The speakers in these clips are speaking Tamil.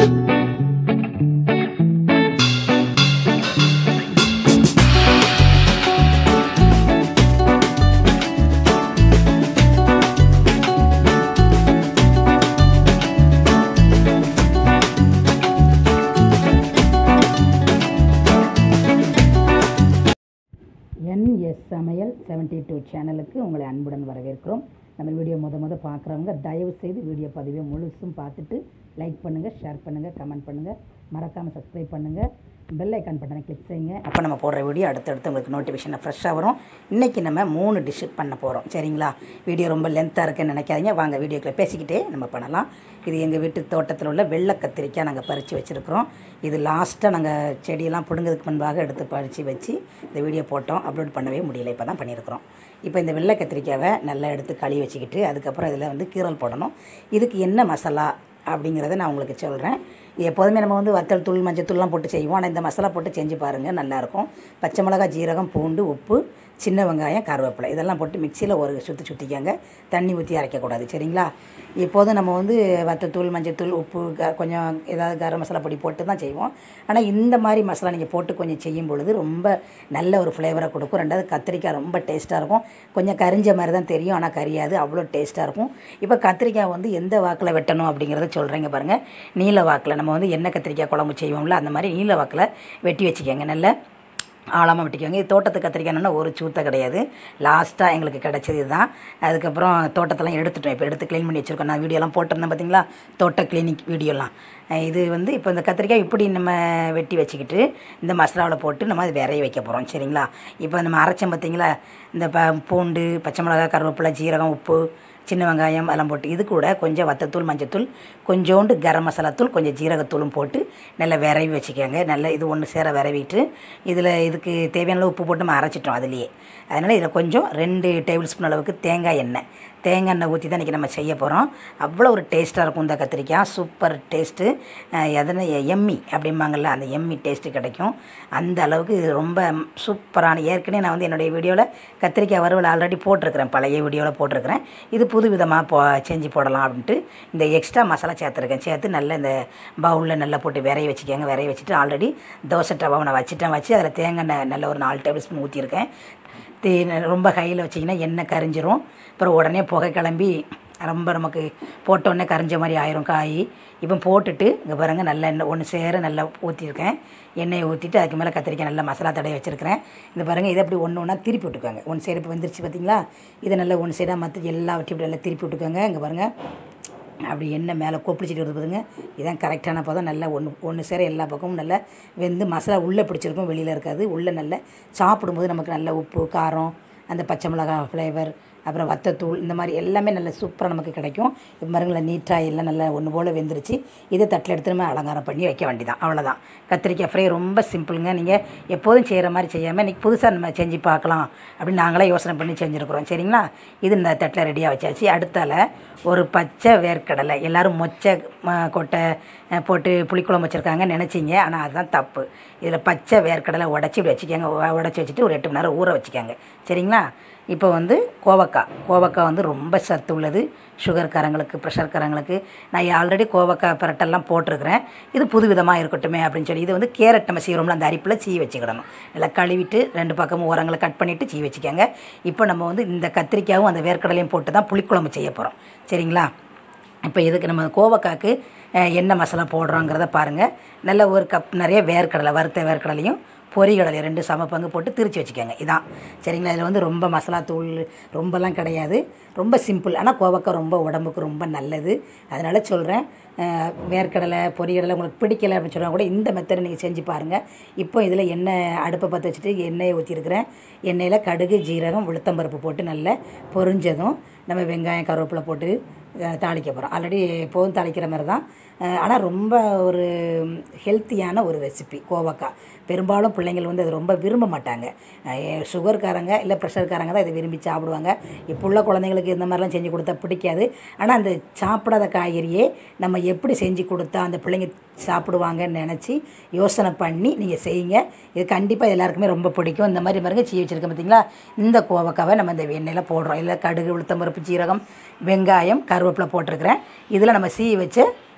என்எஸ் சமையல் செவன்ட்டி டூ சேனலுக்கு உங்களை அன்புடன் வரவேற்கிறோம் நம்ம வீடியோ முத முத பார்க்குறவங்க தயவு செய்து வீடியோ பதிவை முழுசும் பார்த்துட்டு லைக் பண்ணுங்கள் ஷேர் பண்ணுங்கள் கமெண்ட் பண்ணுங்கள் மறக்காமல் சப்ஸ்கிரைப் பண்ணுங்கள் பெல் ஐக்கான் பட்டனை கிளிக் செய்யுங்க அப்போ நம்ம போடுற வீடியோ அடுத்தடுத்து உங்களுக்கு நோட்டிஃபிகேஷன் ஃப்ரெஷ்ஷாக வரும் இன்றைக்கி நம்ம மூணு டிஷ் பண்ண போகிறோம் சரிங்களா வீடியோ ரொம்ப லென்த்தாக இருக்குன்னு நினைக்காதீங்க வாங்க வீடியோக்குள்ளே பேசிக்கிட்டே நம்ம பண்ணலாம் இது எங்கள் வீட்டு தோட்டத்தில் உள்ள வெள்ளை கத்திரிக்காய் நாங்கள் பறித்து வச்சுருக்கிறோம் இது லாஸ்ட்டாக நாங்கள் செடியெல்லாம் பிடுங்கிறதுக்கு முன்பாக எடுத்து பறித்து வச்சு இந்த வீடியோ போட்டோம் அப்லோட் பண்ணவே முடியல இப்போ தான் பண்ணியிருக்கிறோம் இப்போ இந்த வெள்ளை கத்திரிக்காவை நல்லா எடுத்து கழுவி வச்சுக்கிட்டு அதுக்கப்புறம் இதில் வந்து கீரல் போடணும் இதுக்கு என்ன மசாலா அப்படிங்கிறத நான் உங்களுக்கு சொல்கிறேன் எப்போதுமே நம்ம வந்து வத்தல் தூள் மஞ்சள் தூள்லாம் போட்டு செய்வோம் ஆனால் இந்த மசாலா போட்டு செஞ்சு பாருங்கள் நல்லாயிருக்கும் பச்சை மிளகா ஜீரகம் பூண்டு உப்பு சின்ன வெங்காயம் கருவேப்பிலை இதெல்லாம் போட்டு மிக்சியில் ஒரு சுற்றி சுற்றிக்கங்க தண்ணி ஊற்றி அரைக்கக்கூடாது சரிங்களா இப்போதும் நம்ம வந்து வத்தத்தூள் மஞ்சத்தூள் உப்பு க கொஞ்சம் ஏதாவது கரம் மசாலா பொடி போட்டு தான் செய்வோம் ஆனால் இந்த மாதிரி மசாலா நீங்கள் போட்டு கொஞ்சம் செய்யும் பொழுது ரொம்ப நல்ல ஒரு ஃப்ளேவரை கொடுக்கும் ரெண்டாவது கத்திரிக்காய் ரொம்ப டேஸ்ட்டாக இருக்கும் கொஞ்சம் கரிஞ்ச மாதிரி தான் தெரியும் ஆனால் கரியாது அவ்வளோ டேஸ்ட்டாக இருக்கும் இப்போ கத்திரிக்காய் வந்து எந்த வாக்கில் வெட்டணும் அப்படிங்கிறத சொல்கிறேங்க பாருங்கள் நீல வாக்கில் நம்ம வந்து எண்ணெய் கத்திரிக்காய் குழம்பு செய்வோம்ல அந்த மாதிரி நீல வாக்கில் வெட்டி வச்சுக்கோங்க நல்ல ஆழமாக வெட்டிக்கோங்க இது தோட்டத்து கத்திரிக்காய்னா ஒரு சூத்தை கிடையாது லாஸ்ட்டாக எங்களுக்கு கிடச்சது இதுதான் அதுக்கப்புறம் தோட்டத்தெல்லாம் எடுத்துட்டோம் இப்போ எடுத்து க்ளீன் பண்ணி வச்சுருக்கோம் நான் வீடியோலாம் போட்டிருந்தேன் பார்த்தீங்களா தோட்ட கிளினிக் வீடியோலாம் இது வந்து இப்போ இந்த கத்திரிக்காய் இப்படி நம்ம வெட்டி வச்சுக்கிட்டு இந்த மசாலாவில் போட்டு நம்ம அது விரைய வைக்க போகிறோம் சரிங்களா இப்போ நம்ம அரைச்சோம் பார்த்தீங்களா இந்த ப பூண்டு பச்சை மிளகா கருவேப்பிலை ஜீரகம் உப்பு சின்ன வெங்காயம் எல்லாம் போட்டு இது கூட கொஞ்சம் வத்தத்தூள் மஞ்சத்தூள் கொஞ்சோண்டு கரம் மசாலா தூள் கொஞ்சம் ஜீரகத்தூளும் போட்டு நல்லா விரவி வச்சுக்கோங்க நல்லா இது ஒன்று சேர விரவிட்டு இதில் இதுக்கு தேவையான அளவு உப்பு போட்டு நம்ம அரைச்சிட்டோம் அதுலேயே அதனால் இதில் கொஞ்சம் ரெண்டு டேபிள் ஸ்பூன் அளவுக்கு தேங்காய் எண்ணெய் தேங்காய் எண்ணெய் ஊற்றி தான் இன்றைக்கி நம்ம செய்ய போகிறோம் அவ்வளோ ஒரு டேஸ்ட்டாக இருக்கும் இந்த கத்திரிக்காய் சூப்பர் டேஸ்ட்டு எதனை எம்மி அப்படிம்பாங்கள்ல அந்த எம்மி டேஸ்ட்டு கிடைக்கும் அந்த அளவுக்கு இது ரொம்ப சூப்பரான ஏற்கனவே நான் வந்து என்னுடைய வீடியோவில் கத்திரிக்காய் வறுவல் ஆல்ரெடி போட்டிருக்கிறேன் பழைய வீடியோவில் போட்டிருக்கிறேன் இது புது விதமாக போ செஞ்சு போடலாம் அப்படின்ட்டு இந்த எக்ஸ்ட்ரா மசாலா சேர்த்துருக்கேன் சேர்த்து நல்லா இந்த பவுலில் நல்லா போட்டு விரைய வச்சுக்கோங்க விரைய வச்சுட்டு ஆல்ரெடி தோசை டவாவை நான் வச்சுட்டேன் வச்சு அதில் தேங்காய் எண்ணெய் நல்ல ஒரு நாலு டேபிள் ஸ்பூன் ஊற்றிருக்கேன் தே ரொம்ப கையில் வச்சிங்கன்னா எண்ணெய் கரிஞ்சிரும் அப்புறம் உடனே புகை கிளம்பி ரொம்ப நமக்கு போட்டோடனே கரைஞ்ச மாதிரி ஆயிரும் காய் இப்போ போட்டுட்டு இங்கே பாருங்கள் நல்ல எண்ணெய் ஒன்று சேர நல்லா ஊற்றிருக்கேன் எண்ணெயை ஊற்றிட்டு அதுக்கு மேலே கத்திரிக்காய் நல்லா மசாலா தடவை வச்சுருக்கிறேன் இந்த பாருங்கள் இதை அப்படி ஒன்று ஒன்றா திருப்பி விட்டுக்கோங்க ஒன் சைடு இப்போ வந்துருச்சு பார்த்தீங்களா இதை நல்லா ஒன் சைடாக மற்ற எல்லாவற்றையும் இப்படி நல்லா திருப்பி விட்டுக்கோங்க இங்கே பாருங்கள் அப்படி எண்ணெய் மேலே கொப்பளிச்சிட்டு வருது பாருங்க இதான் கரெக்டான பதம் நல்லா ஒன்று ஒன்று சேர எல்லா பக்கமும் நல்லா வெந்து மசாலா உள்ளே பிடிச்சிருக்கும் வெளியில் இருக்காது உள்ளே நல்லா சாப்பிடும்போது நமக்கு நல்ல உப்பு காரம் அந்த பச்சை மிளகாய் ஃப்ளேவர் அப்புறம் வத்தத்தூள் இந்த மாதிரி எல்லாமே நல்ல சூப்பராக நமக்கு கிடைக்கும் இப்போ மருங்கில் நீட்டாக எல்லாம் நல்லா ஒன்று போல் வெந்துருச்சு இதை தட்டில் எடுத்து நம்ம அலங்காரம் பண்ணி வைக்க வேண்டியதான் அவ்வளோதான் கத்திரிக்காய் ஃப்ரை ரொம்ப சிம்பிளுங்க நீங்கள் எப்போதும் செய்கிற மாதிரி செய்யாமல் இன்றைக்கி புதுசாக நம்ம செஞ்சு பார்க்கலாம் அப்படின்னு நாங்களே யோசனை பண்ணி செஞ்சுருக்குறோம் சரிங்களா இது இந்த தட்டில் ரெடியாக வச்சாச்சு அடுத்தால ஒரு பச்சை வேர்க்கடலை எல்லோரும் மொச்சை ம- கொட்டை அஹ், போட்டு புளிக்குழம்பு வச்சுருக்காங்க நினச்சிங்க ஆனால் அதுதான் தப்பு இதில் பச்சை வேர்க்கடலை உடச்சி இப்படி வச்சுக்கோங்க உடச்சி வச்சுட்டு ஒரு எட்டு மணி நேரம் ஊற வச்சுக்கோங்க சரிங்களா இப்போ வந்து கோவக்காய் கோவக்காய் வந்து ரொம்ப சத்து உள்ளது சுகர்காரங்களுக்கு ப்ரெஷர்காரங்களுக்கு நான் ஆல்ரெடி கோவக்காய் பரட்டெல்லாம் போட்டிருக்கிறேன் இது புது விதமாக இருக்கட்டுமே அப்படின்னு சொல்லி இது வந்து கேரட் நம்ம செய்கிறோம்ல அந்த அரிப்பில் சீ வச்சுக்கிடணும் நல்லா கழுவிட்டு ரெண்டு பக்கமும் உரங்களை கட் பண்ணிவிட்டு சீ வச்சுக்கோங்க இப்போ நம்ம வந்து இந்த கத்திரிக்காயும் அந்த வேர்க்கடலையும் போட்டு தான் புளிக்குழம்பு செய்ய போகிறோம் சரிங்களா இப்போ இதுக்கு நம்ம கோவக்காய்க்கு அஹ், என்ன மசாலா போடுறோங்கிறத பாருங்கள் நல்ல ஒரு கப் நிறைய வேர்க்கடலை வறுத்த வேர்க்கடலையும் பொரிகடலை ரெண்டு சம பங்கு போட்டு திரிச்சு வச்சுக்கோங்க இதான் சரிங்களா இதில் வந்து ரொம்ப மசாலா தூள் ரொம்பலாம் கிடையாது ரொம்ப சிம்பிள் ஆனால் கோவக்காய் ரொம்ப உடம்புக்கு ரொம்ப நல்லது அதனால் சொல்கிறேன் வேர்க்கடலை பொரிகடலை உங்களுக்கு பிடிக்கல அப்படின்னு சொன்னால் கூட இந்த மெத்தடை நீங்கள் செஞ்சு பாருங்கள் இப்போ இதில் எண்ணெய் அடுப்பை பற்ற வச்சுட்டு எண்ணெயை ஊற்றிருக்கிறேன் எண்ணெயில் கடுகு ஜீரகம் உளுத்தம்பருப்பு போட்டு நல்லா பொரிஞ்சதும் நம்ம வெங்காயம் கருவேப்பிலை போட்டு அஹ், தாளிக்க போகிறோம் ஆல்ரெடி எப்போதும் தாளிக்கிற மாதிரி தான் ஆனால் ரொம்ப ஒரு ஹெல்த்தியான ஒரு ரெசிபி கோவக்காய் பெரும்பாலும் பிள்ளைங்கள் வந்து அது ரொம்ப விரும்ப மாட்டாங்க அஹ், சுகர்காரங்க இல்லை ப்ரெஷர்காரங்க தான் இதை விரும்பி சாப்பிடுவாங்க இப்போ உள்ள குழந்தைங்களுக்கு இந்த மாதிரிலாம் செஞ்சு கொடுத்தா பிடிக்காது ஆனால் அந்த சாப்பிடாத காய்கறியே நம்ம எப்படி செஞ்சு கொடுத்தா அந்த பிள்ளைங்க சாப்பிடுவாங்கன்னு நினச்சி யோசனை பண்ணி நீங்கள் செய்யுங்க இது கண்டிப்பாக எல்லாருக்குமே ரொம்ப பிடிக்கும் இந்த மாதிரி பாருங்க சீ வச்சுருக்கேன் பார்த்தீங்களா இந்த கோவக்காவை நம்ம இந்த எண்ணெயில் போடுறோம் இல்லை கடுகு உளுத்தம்பருப்பு ஜீரகம் வெங்காயம் கருவேப்பிலை போட்டிருக்கிறேன் இதில் நம்ம சீ வச்சு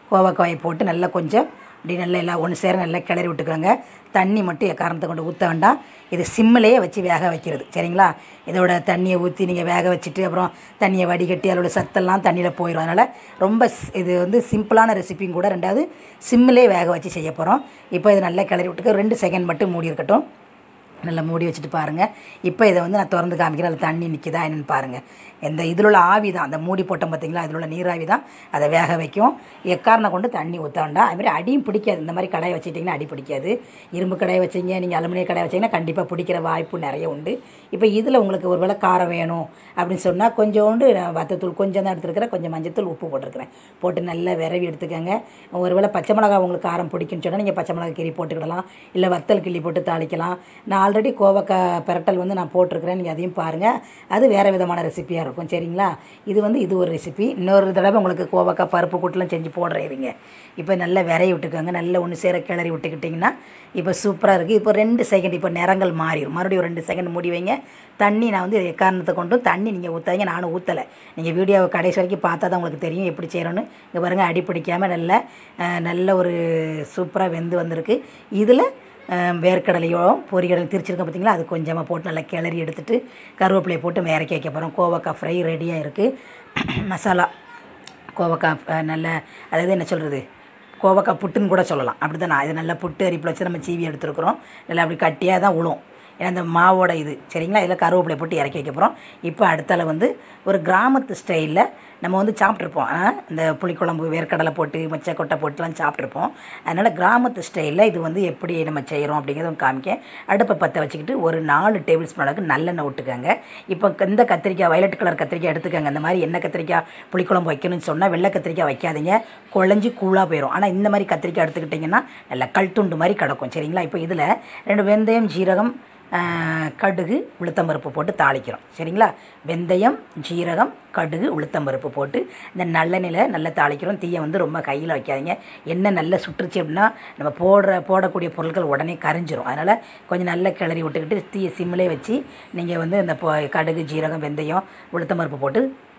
கோவக்காயை போட்டு நல்லா கொஞ்சம் இப்படி நல்லா எல்லாம் ஒன்று சேர நல்லா கிளறி விட்டுக்கோங்க தண்ணி மட்டும் எக்காரணத்தை கொண்டு ஊற்ற வேண்டாம் இது சிம்மிலேயே வச்சு வேக வைக்கிறது சரிங்களா இதோட தண்ணியை ஊற்றி நீங்கள் வேக வச்சுட்டு அப்புறம் தண்ணியை வடிகட்டி அதோட சத்தெல்லாம் தண்ணியில் போயிடும் அதனால் ரொம்ப ஸ்- இது வந்து சிம்பிளான ரெசிபியும் கூட ரெண்டாவது சிம்மிலே வேக வச்சு செய்ய போகிறோம் இப்போ இது நல்லா கிளறி விட்டுக்க ரெண்டு செகண்ட் மட்டும் மூடி இருக்கட்டும் நல்லா மூடி வச்சுட்டு பாருங்கள் இப்போ இதை வந்து நான் திறந்து காமிக்கிறேன் அதில் தண்ணி நிற்கிதா என்னன்னு பாருங்கள் இந்த இதில் உள்ள ஆவி தான் அந்த மூடி போட்டோம் பார்த்தீங்களா அதில் உள்ள நீராவி தான் அதை வேக வைக்கும் எக்காரணம் கொண்டு தண்ணி ஊற்ற வேண்டாம் அதுமாதிரி அடியும் பிடிக்காது இந்த மாதிரி கடாயை வச்சுட்டிங்கன்னா அடி பிடிக்காது இரும்பு கடாயை வச்சீங்க நீங்கள் அலுமினிய கடாயை வச்சீங்கன்னா கண்டிப்பாக பிடிக்கிற வாய்ப்பு நிறைய உண்டு இப்போ இதில் உங்களுக்கு ஒரு வேளை காரம் வேணும் அப்படின்னு சொன்னால் கொஞ்சோண்டு நான் வத்தத்தூள் கொஞ்சம் தான் எடுத்துருக்கிறேன் கொஞ்சம் மஞ்சத்தூள் உப்பு போட்டிருக்கிறேன் போட்டு நல்லா விரவி எடுத்துக்கோங்க ஒருவேளை பச்சை மிளகா உங்களுக்கு காரம் பிடிக்குன்னு சொன்னால் நீங்கள் பச்சை மிளகா கிள்ளி போட்டுக்கிடலாம் இல்லை வத்தல் கிள்ளி போட்டு தாளிக்கலாம் நான் ஆல்ரெடி கோவக்காய் பிரட்டல் வந்து நான் போட்டிருக்கிறேன் நீங்கள் அதையும் பாருங்கள் அது வேறு விதமான ரெசிப்பியாக இருக்கும் சரிங்களா இது வந்து இது ஒரு ரெசிபி இன்னொரு தடவை உங்களுக்கு கோவக்காய் பருப்பு கூட்டெலாம் செஞ்சு போடுறேன் இருங்க இப்போ நல்லா விரைய விட்டுக்கோங்க நல்லா ஒன்று சேர கிளறி விட்டுக்கிட்டிங்கன்னா இப்போ சூப்பராக இருக்குது இப்போ ரெண்டு செகண்ட் இப்போ நிறங்கள் மாறிடும் மறுபடியும் ஒரு ரெண்டு செகண்ட் மூடி வைங்க தண்ணி நான் வந்து எக்காரணத்தை கொண்டும் தண்ணி நீங்கள் ஊற்றாதீங்க நானும் ஊற்றலை நீங்கள் வீடியோவை கடைசி வரைக்கும் பார்த்தா தான் உங்களுக்கு தெரியும் எப்படி செய்கிறோன்னு இங்கே பாருங்கள் அடி பிடிக்காமல் நல்ல அஹ், நல்ல ஒரு சூப்பராக வெந்து வந்திருக்கு இதில் வேர்க்கடலையோ பொரிகடலை திரிச்சிருக்கோம் பார்த்தீங்களா அது கொஞ்சமாக போட்டு நல்லா கிளறி எடுத்துட்டு கருவேப்பிலையை போட்டு இறக்கி வைக்க போகிறோம் கோவக்காய் ஃப்ரை ரெடியாக இருக்குது மசாலா கோவக்காய் அஹ், நல்ல அதாவது என்ன சொல்கிறது கோவக்காய் புட்டுன்னு கூட சொல்லலாம் அப்படி தான் நான் இது நல்லா புட்டு அரிப்பில் வச்சு நம்ம சீவி எடுத்துருக்குறோம் நல்லா அப்படி கட்டியாக தான் உழும் ஏன்னா இந்த மாவோட இது சரிங்களா இதில் கருவேப்பிலை போட்டு இறக்கி வைக்க போகிறோம் இப்போ அடுத்தால வந்து ஒரு கிராமத்து ஸ்டைலில் நம்ம வந்து சாப்பிட்ருப்போம் ஆ, இந்த புளிக்குழம்பு வேர்க்கடலை போட்டு மொச்சக்கொட்டை போட்டுலாம் சாப்பிட்ருப்போம் அதனால் கிராமத்து ஸ்டைலில் இது வந்து எப்படி நம்ம செய்கிறோம் அப்படிங்கிறத உங்களுக்கு காமிக்க அடுப்பை பற்ற வச்சுக்கிட்டு ஒரு நாலு டேபிள் ஸ்பூன் அளவுக்கு நல்லெண்ணெய் விட்டுக்கோங்க இப்போ இந்த கத்திரிக்காய் வயலட் கலர் கத்திரிக்காய் எடுத்துக்கோங்க இந்த மாதிரி எண்ணெய் கத்திரிக்காய் புளிக்குழம்பு வைக்கணும்னு சொன்னால் வெள்ளை கத்திரிக்காய் வைக்காதீங்க குழஞ்சி கூழாக போயிடும் ஆனால் இந்த மாதிரி கத்திரிக்காய் எடுத்துக்கிட்டிங்கன்னா நல்லா கல் துண்டு மாதிரி கிடக்கும் சரிங்களா இப்போ இதில் ரெண்டு வெந்தயம் ஜீரகம் ஆஹ், கடுகு உளுத்தம்பருப்பு போட்டு தாளிக்கிறோம் சரிங்களா வெந்தயம் ஜீரகம் கடுகு உளுத்தம்பருப்பு போட்டு இந்த நல்லெண்ணெயில் நல்லா தாளிக்கிறோம் தீயை வந்து ரொம்ப கையில் வைக்காதீங்க எண்ணெய் நல்லா சுட்டுருச்சு அப்படின்னா நம்ம போடுற போடக்கூடிய பொருட்கள் உடனே கரிஞ்சிரும் அதனால் கொஞ்சம் நல்லா கிளறி விட்டுக்கிட்டு தீயை சிம்மிலே வச்சு நீங்கள் வந்து இந்த பொ- கடுகு ஜீரகம் வெந்தயம் உளுத்தம்பருப்பு போட்டு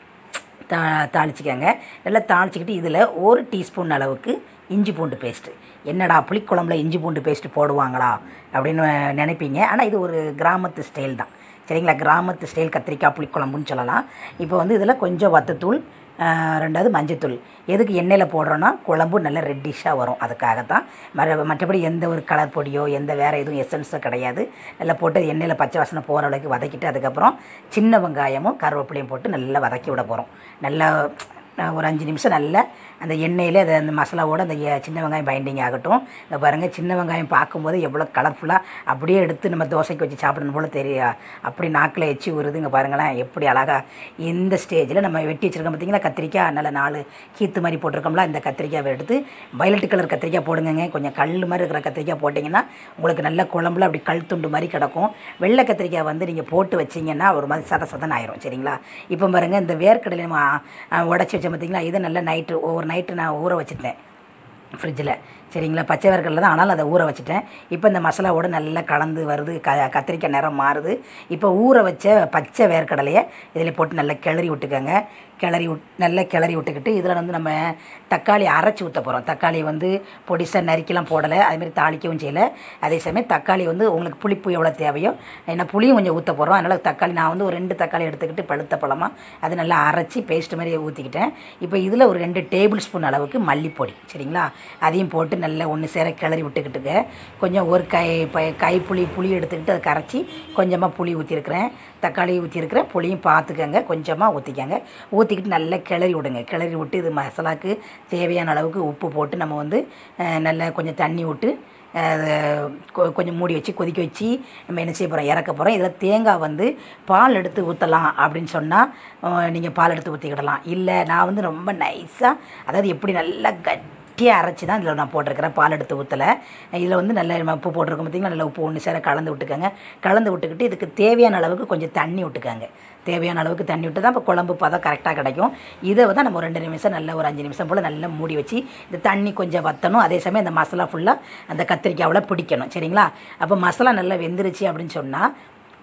தா தாளிச்சிக்கங்க நல்லா தாளிச்சிக்கிட்டு இதில் ஒரு டீஸ்பூன் அளவுக்கு இஞ்சி பூண்டு பேஸ்ட்டு என்னடா புளிக்குழம்புல இஞ்சி பூண்டு பேஸ்ட்டு போடுவாங்களா அப்படின்னு நினைப்பீங்க ஆனால் இது ஒரு கிராமத்து ஸ்டைல் தான் சரிங்களா கிராமத்து ஸ்டைல் கத்திரிக்காய் புளிக்குழம்புன்னு சொல்லலாம் இப்போ வந்து இதில் கொஞ்சம் வத்தத்தூள் ஆஹ், ரெண்டாவது மஞ்சத்தூள் எதுக்கு எண்ணெயில் போடுறோன்னா குழம்பு நல்ல ரெட்டிஷாக வரும் அதுக்காகத்தான் மற மற்றபடி எந்த ஒரு கலர் பொடியோ எந்த வேறு எதுவும் எசன்ஸோ கிடையாது நல்லா போட்டு எண்ணெயில் பச்சை வாசனை போகிற அளவுக்கு வதக்கிட்டு அதுக்கப்புறம் சின்ன வெங்காயமும் கருவேப்பிலையும் போட்டு நல்லா வதக்கி விட போகிறோம் நல்லா அஹ், ஒரு அஞ்சு நிமிஷம் நல்லா அந்த எண்ணெயிலே அது அந்த மசாலாவோட அந்த எ- சின்ன வெங்காயம் பைண்டிங் ஆகட்டும் இந்த பாருங்கள் சின்ன வெங்காயம் பார்க்கும்போது எவ்வளோ கலர்ஃபுல்லாக அப்படியே எடுத்து நம்ம தோசைக்கு வச்சு சாப்பிடணும் போல் தெரியும் அப்படி நாக்கில் எச்சி வருது இங்கே பாருங்களேன் எப்படி அழகாக இந்த ஸ்டேஜில் நம்ம வெட்டி வச்சுருக்கோம் பார்த்தீங்களா கத்திரிக்காய் நல்ல நாலு கீத்து மாதிரி போட்டிருக்கோம்ல இந்த கத்திரிக்காவை எடுத்து வயலட் கலர் கத்திரிக்காய் போடுங்கங்க கொஞ்சம் கல் மாதிரி இருக்கிற கத்திரிக்காய் போட்டிங்கன்னா உங்களுக்கு நல்ல குழம்புல அப்படி கல் துண்டு மாதிரி கிடக்கும் வெள்ளை கத்திரிக்காய் வந்து நீங்கள் போட்டு வச்சிங்கன்னா ஒரு மாதிரி சத சதன் ஆயிரும் சரிங்களா இப்போ பாருங்கள் இந்த வேர்க்கடலை நம்ம உடச்சி வச்சோம் பார்த்தீங்களா இதை நல்லா நைட்டு ஒவ்வொரு நைட்டு நான் ஊற வச்சுட்டேன் ஃப்ரிட்ஜில் சரிங்களா பச்சை வேர்க்கடலை தான் ஆனாலும் அதை ஊற வச்சுட்டேன் இப்போ இந்த மசாலாவோட நல்லா கலந்து வருது க கத்திரிக்காய் நிறம் மாறுது இப்போ ஊற வச்ச பச்சை வேர்க்கடலையை இதில் போட்டு நல்லா கிளறி விட்டுக்கோங்க கிளறி விட் நல்லா கிளறி விட்டுக்கிட்டு இதில் வந்து நம்ம தக்காளி அரைச்சி ஊற்ற போகிறோம் தக்காளி வந்து பொடிசாக நறுக்கிலாம் போடலை அதேமாதிரி தாளிக்கவும் செய்யலை அதே சமயம் தக்காளி வந்து உங்களுக்கு புளிப்பு எவ்வளோ தேவையோ ஏன்னா புளியும் கொஞ்சம் ஊற்ற போகிறோம் அதனால் தக்காளி நான் வந்து ஒரு ரெண்டு தக்காளி எடுத்துக்கிட்டு பழுத்த பழமாக அது நல்லா அரைச்சி பேஸ்ட் மாதிரி ஊற்றிக்கிட்டேன் இப்போ இதில் ஒரு ரெண்டு டேபிள் ஸ்பூன் அளவுக்கு மல்லிப்பொடி சரிங்களா அதையும் போட்டு நல்லா ஒன்று சேர கிளறி விட்டுக்கிட்டுங்க கொஞ்சம் ஒரு கை ப கைப்புளி புளி எடுத்துக்கிட்டு அதை கரைச்சி கொஞ்சமாக புளி ஊற்றிருக்கிறேன் தக்காளி ஊற்றிருக்கிறேன் புளியும் பார்த்துக்கங்க கொஞ்சமாக ஊற்றிக்கங்க ஊற்றிக்கிட்டு நல்லா கிளறி விடுங்க கிளறி விட்டு இது மசாலாக்கு தேவையான அளவுக்கு உப்பு போட்டு நம்ம வந்து அஹ், நல்லா கொஞ்சம் தண்ணி விட்டு அதை கொ- கொஞ்சம் மூடி வச்சு கொதிக்க வச்சு நம்ம என்ன செய்ய போகிறோம் இறக்க போகிறோம் இதில் தேங்காய் வந்து பால் எடுத்து ஊற்றலாம் அப்படின்னு சொன்னால் நீங்கள் பால் எடுத்து ஊற்றிக்கிடலாம் இல்லை நான் வந்து ரொம்ப நைஸாக அதாவது எப்படி நல்லா கட்டியாக அரைச்சி தான் இதில் நான் போட்டிருக்கிறேன் பால் எடுத்து ஊற்றலை இதில் வந்து நல்ல நம்ம உப்பு போட்டிருக்கோம் பார்த்திங்கன்னா நல்லா உப்பு ஒன்று சேர கலந்து விட்டுக்கோங்க கலந்து விட்டுக்கிட்டு இதுக்கு தேவையான அளவுக்கு கொஞ்சம் தண்ணி விட்டுக்கோங்க தேவையான அளவுக்கு தண்ணி விட்டு தான் இப்போ குழம்பு பதம் கரெக்டாக கிடைக்கும் இதை தான் நம்ம ஒரு ரெண்டு நிமிஷம் நல்லா ஒரு அஞ்சு நிமிஷம் போல் நல்லா மூடி வச்சு இந்த தண்ணி கொஞ்சம் வற்றணும் அதே சமயம் இந்த மசாலா ஃபுல்லாக அந்த கத்திரிக்காவில் பிடிக்கணும் சரிங்களா அப்போ மசாலா நல்லா வெந்துருச்சு அப்படின்னு சொன்னால்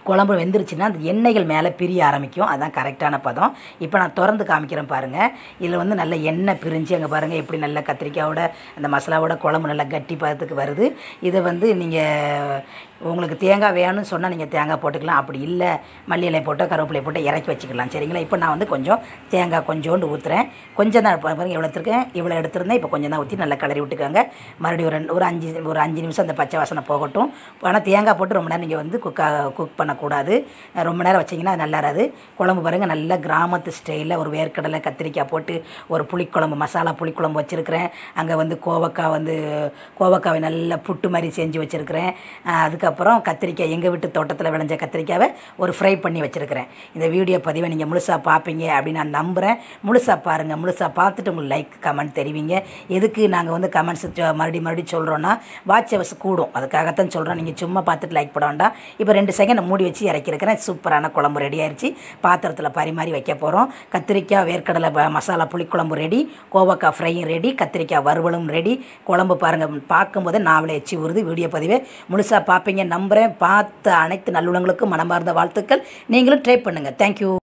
குழம்பு வெந்துருச்சுன்னா அந்த எண்ணெய்கள் மேலே பிரிய ஆரம்பிக்கும் அதுதான் கரெக்டான பதம் இப்போ நான் திறந்து காமிக்கிறேன் பாருங்கள் இதில் வந்து நல்ல எண்ணெய் பிரிஞ்சு அங்கே பாருங்கள் எப்படி நல்ல கத்திரிக்காயோட அந்த மசாலாவோட குழம்பு நல்லா கட்டி பதத்துக்கு வருது இதை வந்து நீங்கள் உங்களுக்கு தேங்காய் வேணும்னு சொன்னால் நீங்கள் தேங்காய் போட்டுக்கலாம் அப்படி இல்லை மல்லி இலை போட்டோ கருவேப்பிலை போட்டு இறக்கி வச்சுக்கலாம் சரிங்களா இப்போ நான் வந்து கொஞ்சம் தேங்காய் கொஞ்சோண்டு ஊற்றுறேன் கொஞ்சம் தான் பாருங்க எவ்வளோ எடுத்திருக்கேன் இவ்வளோ எடுத்திருந்தேன் இப்போ கொஞ்சம் தான் ஊற்றி நல்லா கிளறி விட்டுக்கோங்க மறுபடியும் ஒரு ரெண்டு ஒரு அஞ்சு ஒரு அஞ்சு நிமிஷம் அந்த பச்சை வாசனை போகட்டும் ஆனால் தேங்காய் போட்டு ரொம்ப நேரம் நீங்கள் வந்து குக்கா குக் பண்ணக்கூடாது ரொம்ப நேரம் வச்சிங்கன்னா அது நல்லா இராது குழம்பு பாருங்கள் நல்ல கிராமத்து ஸ்டைலில் ஒரு வேர்க்கடலை கத்திரிக்காய் போட்டு ஒரு புளிக்குழம்பு மசாலா புளிக்குழம்பு வச்சுருக்கிறேன் அங்கே வந்து கோவக்காய் வந்து கோவக்காவை நல்லா புட்டு மாதிரி செஞ்சு வச்சுருக்கிறேன் அதுக்கப்புறம் கத்திரிக்காய் எங்கள் வீட்டு தோட்டத்தில் விளைஞ்ச கத்திரிக்காவை ஒரு ஃப்ரை பண்ணி வச்சுருக்கிறேன் இந்த வீடியோ பதிவை நீங்கள் முழுசாக பார்ப்பீங்க அப்படின்னு நான் நம்புகிறேன் முழுசாக பாருங்கள் முழுசாக பார்த்துட்டு உங்களுக்கு லைக் கமெண்ட் தெரிவிங்க எதுக்கு நாங்கள் வந்து கமெண்ட்ஸ் மறுபடியும் மறுபடியும் சொல்கிறோன்னா வாட்ச் ஹவர்ஸ் கூடும் அதுக்காகத்தான் சொல்கிறோம் நீங்கள் சும்மா பார்த்துட்டு லைக் போட வேண்டாம் இப்போ ரெண்டு செகண்ட் மூடி வச்சு இறக்கிருக்கிறேன் சூப்பரான குழம்பு ரெடி ஆயிடுச்சு பாத்திரத்தில் பரிமாறி வைக்க போகிறோம் கத்திரிக்காய் வேர்க்கடலை ப- மசாலா புளிக்குழம்பு ரெடி கோவக்காய் ஃப்ரையும் ரெடி கத்திரிக்காய் வறுவலும் ரெடி குழம்பு பாருங்கள் பார்க்கும்போதே நாவலே எச்சி ஊறுது வீடியோ பதிவே முழுசாக பார்ப்பீங்க நம்புகிறேன் பார்த்த அனைத்து நல்லுணங்களுக்கும் மனமார்ந்த வாழ்த்துக்கள் நீங்களும் ட்ரை பண்ணுங்கள் தேங்க்யூ